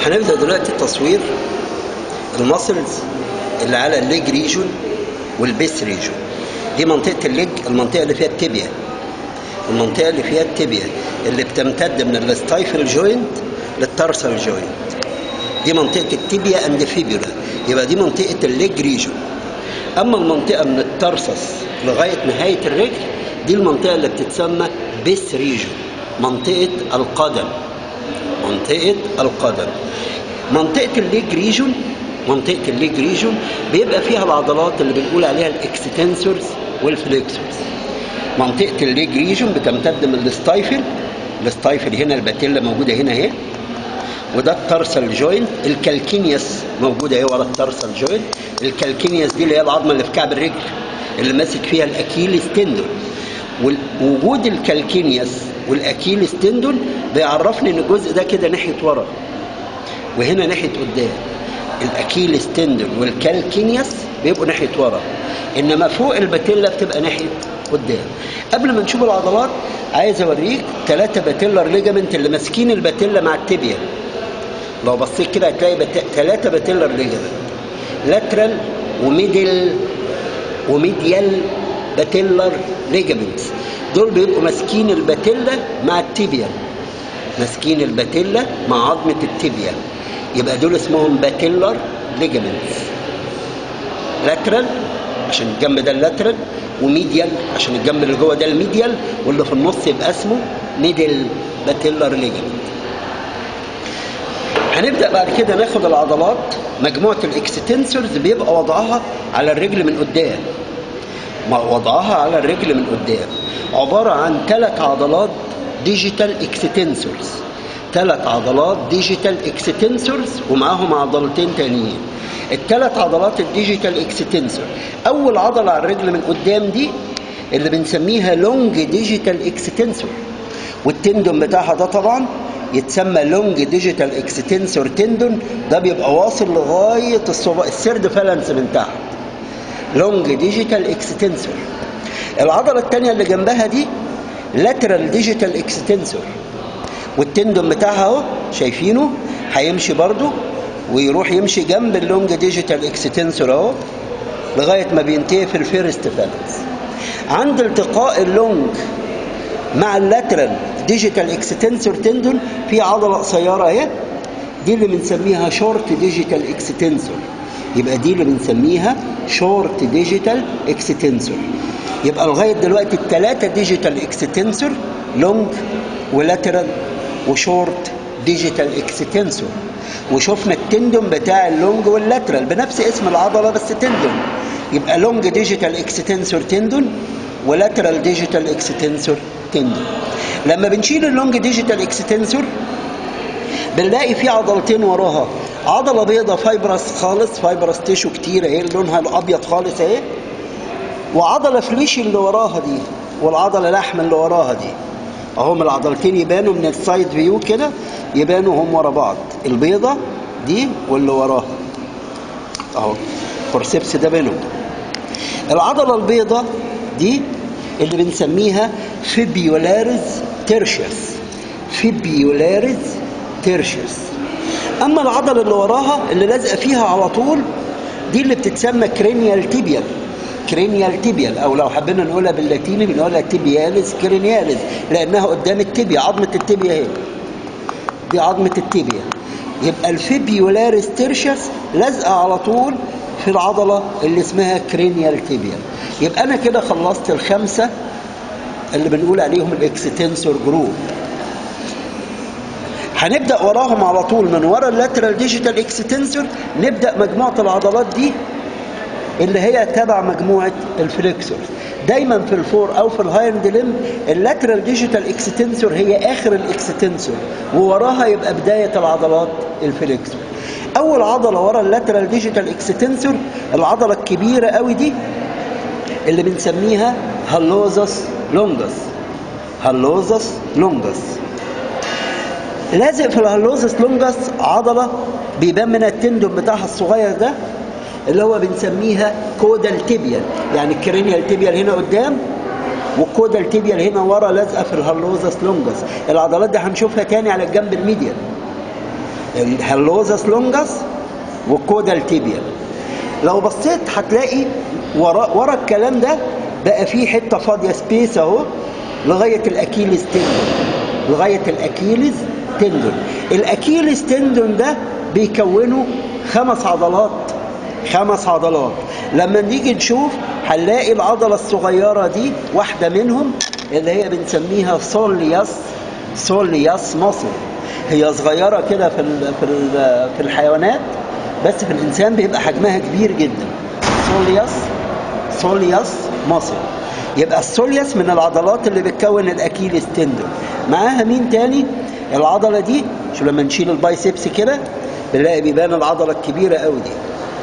هنبدا دلوقتي التصوير الماسلز اللي على الليج ريجون والبيس ريجون دي منطقه الليج المنطقه اللي فيها التibia المنطقه اللي فيها التibia اللي بتمتد من الستايفل جوينت للتارسال جوينت دي منطقه التibia اند فيبولا يبقى دي منطقه الليج ريجون اما المنطقه من الترسس لغايه نهايه الرجل دي المنطقه اللي بتتسمى بيس ريجون منطقه القدم منطقه القدم منطقه الليج ريجون منطقه الليج ريجون بيبقى فيها العضلات اللي بنقول عليها الاكستنسورز والفليكسورز منطقه الليج ريجون بتمتد من الستايفل الستايفل هنا الباتيلا موجوده هنا اهي وده الترسل جوينت الكالكينيوس موجوده اهي ورا الترسل جوينت الكالكينيوس دي اللي هي العظمه اللي في كعب الرجل اللي ماسك فيها الاكيليس تندون ووجود الكالكينيوس والاكيليس تندون بيعرفني ان الجزء ده كده ناحيه ورا وهنا ناحيه قدام الاكيليس تندون والكالكينيوس بيبقوا ناحيه ورا انما فوق الباتيلا بتبقى ناحيه قدام قبل ما نشوف العضلات عايز اوريك ثلاثه باتيلر ليجامنت اللي ماسكين الباتيلا مع التibia لو بصيت كده هتلاقي بت... ثلاثه باتيلر ليجامنت لاترال وميدل وميديال باتيلر ليجامنتس دول بيبقوا ماسكين الباتيلا مع التibia ماسكين الباتيلا مع عظمه التibia يبقى دول اسمهم باتيلر ليجامنتس لاترال عشان الجنب ده اللاترال وميديال عشان الجنب اللي جوه ده الميديال واللي في النص يبقى اسمه ميدل باتيلر ليجمنت هنبدا بعد كده ناخد العضلات مجموعه الاكستنسورز بيبقى وضعها على الرجل من قدام وضعها على الرجل من قدام عباره عن ثلاث عضلات ديجيتال اكستنسورز ثلاث عضلات ديجيتال اكستنسورز ومعاهم عضلتين تانيين الثلاث عضلات الديجيتال اكستنسور اول عضله على الرجل من قدام دي اللي بنسميها لونج ديجيتال اكستنسور والتندون بتاعها ده طبعا يتسمى لونج ديجيتال اكستنسور تندون ده بيبقى واصل لغايه الصبا السرد فالانس من تحت لونج ديجيتال اكستنسور العضله الثانيه اللي جنبها دي لاترال ديجيتال اكستنسور والتندون بتاعها اهو شايفينه هيمشي برضو ويروح يمشي جنب اللونج ديجيتال اكستنسور اهو لغايه ما بينتهي في الفيرست فالانس عند التقاء اللونج مع اللاترال ديجيتال اكستنسور تندون في عضله قصيره اهي دي اللي بنسميها شورت ديجيتال اكستنسور يبقى دي اللي بنسميها شورت ديجيتال اكستنسور يبقى لغايه دلوقتي الثلاثه ديجيتال اكستنسور لونج ولاترال وشورت ديجيتال اكستنسور وشفنا التندون بتاع اللونج واللاترال بنفس اسم العضله بس تندون يبقى لونج ديجيتال اكستنسور تندون ولاترال ديجيتال اكستنسور تندون لما بنشيل اللونج ديجيتال اكستنسور بنلاقي في عضلتين وراها عضله بيضه فايبرس خالص فايبرس تيشو كتير اهي لونها الابيض خالص اهي وعضله فليشي اللي وراها دي والعضله لحم اللي وراها دي اهم العضلتين يبانوا من السايد فيو كده يبانوا هم ورا بعض البيضة دي واللي وراها اهو فورسيبس ده بينهم العضلة البيضة دي اللي بنسميها فيبيولاريز تيرشيوس فيبيولاريز تيرشيوس اما العضلة اللي وراها اللي لازقة فيها على طول دي اللي بتتسمى كرينيال تيبيال كرينيال تيبيال او لو حبينا نقولها باللاتيني بنقولها تيبياليز كرينياليز لانها قدام التيبيا عظمه التيبيا اهي دي عظمه التيبيا يبقى الفيبيولاريس تيرشس لازقه على طول في العضله اللي اسمها كرينيال تيبيال يبقى انا كده خلصت الخمسه اللي بنقول عليهم الاكستنسور جروب هنبدا وراهم على طول من ورا اللاترال ديجيتال اكستنسور نبدا مجموعه العضلات دي اللي هي تبع مجموعه الفليكسور دايما في الفور او في الهايند ليم اللاترال ديجيتال اكستنسور هي اخر الاكستنسور ووراها يبقى بدايه العضلات الفليكسور اول عضله ورا اللاترال ديجيتال اكستنسور العضله الكبيره قوي دي اللي بنسميها هالوزس لونجس هالوزس لونجس لازق في الهالوزس لونجس عضله بيبان منها التندون بتاعها الصغير ده اللي هو بنسميها كودال تيبيال يعني الكرينيال تيبيال هنا قدام والكودال تيبيال هنا ورا لازقه في الهالوزس لونجس العضلات دي هنشوفها تاني على الجنب الميديال الهالوزاس لونجاس والكودال تيبيال لو بصيت هتلاقي ورا ورا الكلام ده بقى فيه حته فاضيه سبيس اهو لغايه الاكيليز تندون لغايه الاكيليز تندون الاكيليز تندون ده بيكونوا خمس عضلات خمس عضلات لما نيجي نشوف هنلاقي العضله الصغيره دي واحده منهم اللي هي بنسميها سولياس سولياس مصل هي صغيره كده في ال في ال في الحيوانات بس في الانسان بيبقى حجمها كبير جدا سولياس سولياس مصل يبقى السولياس من العضلات اللي بتكون الاكيليس تندون معاها مين تاني العضله دي شو لما نشيل البايسبس كده بنلاقي بيبان العضله الكبيره قوي دي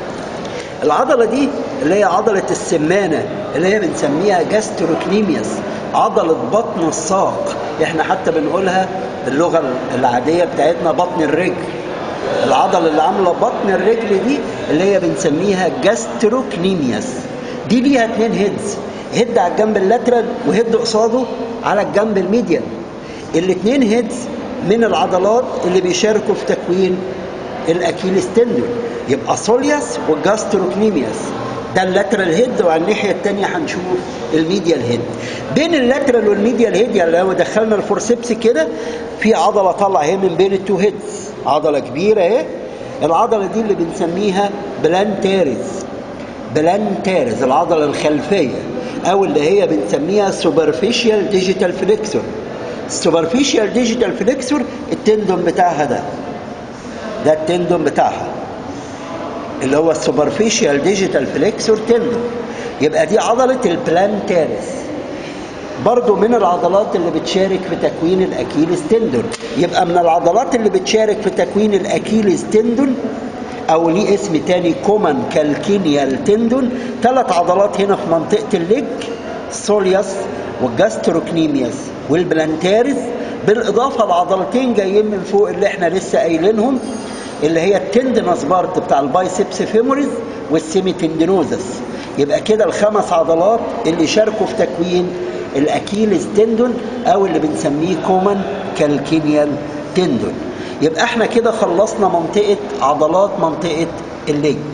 العضله دي اللي هي عضله السمانه اللي هي بنسميها جاستروكنيميوس عضله بطن الساق احنا حتى بنقولها باللغه العاديه بتاعتنا بطن الرجل العضله اللي عامله بطن الرجل دي اللي هي بنسميها جاستروكنيميوس دي ليها اتنين هيدز هيد على الجنب اللاترال وهيد قصاده على الجنب الميديال الاثنين هيدز من العضلات اللي بيشاركوا في تكوين الاكيليس تندون يبقى سولياس والجاستروكنيمياس ده اللاترال هيد وعلى الناحيه الثانيه هنشوف الميديال هيد بين اللاترال والميديال هيد يعني لو دخلنا الفورسبس كده في عضله طالعه اهي من بين التو هيدز عضله كبيره اهي العضله دي اللي بنسميها بلانتاريز بلانتاريز العضله الخلفيه او اللي هي بنسميها سوبرفيشال ديجيتال فليكسور السوبرفيشال ديجيتال فليكسور التندون بتاعها ده ده التندون بتاعها اللي هو السوبرفيشال ديجيتال فليكسور تندون يبقى دي عضله البلانتاريس برضو من العضلات اللي بتشارك في تكوين الاكيليس تندون يبقى من العضلات اللي بتشارك في تكوين الاكيليس تندون او ليه اسم تاني كومان كالكينيال تندون ثلاث عضلات هنا في منطقه الليج السولياس والجاستروكنيمياس والبلانتاريس بالاضافه لعضلتين جايين من فوق اللي احنا لسه قايلينهم اللي هي التندنس بارت بتاع البايسبس فيموريز والسيمي تندينوزس يبقى كده الخمس عضلات اللي شاركوا في تكوين الاكيليس تندون او اللي بنسميه كومان كالكينيال تندون يبقى احنا كده خلصنا منطقه عضلات منطقه الليج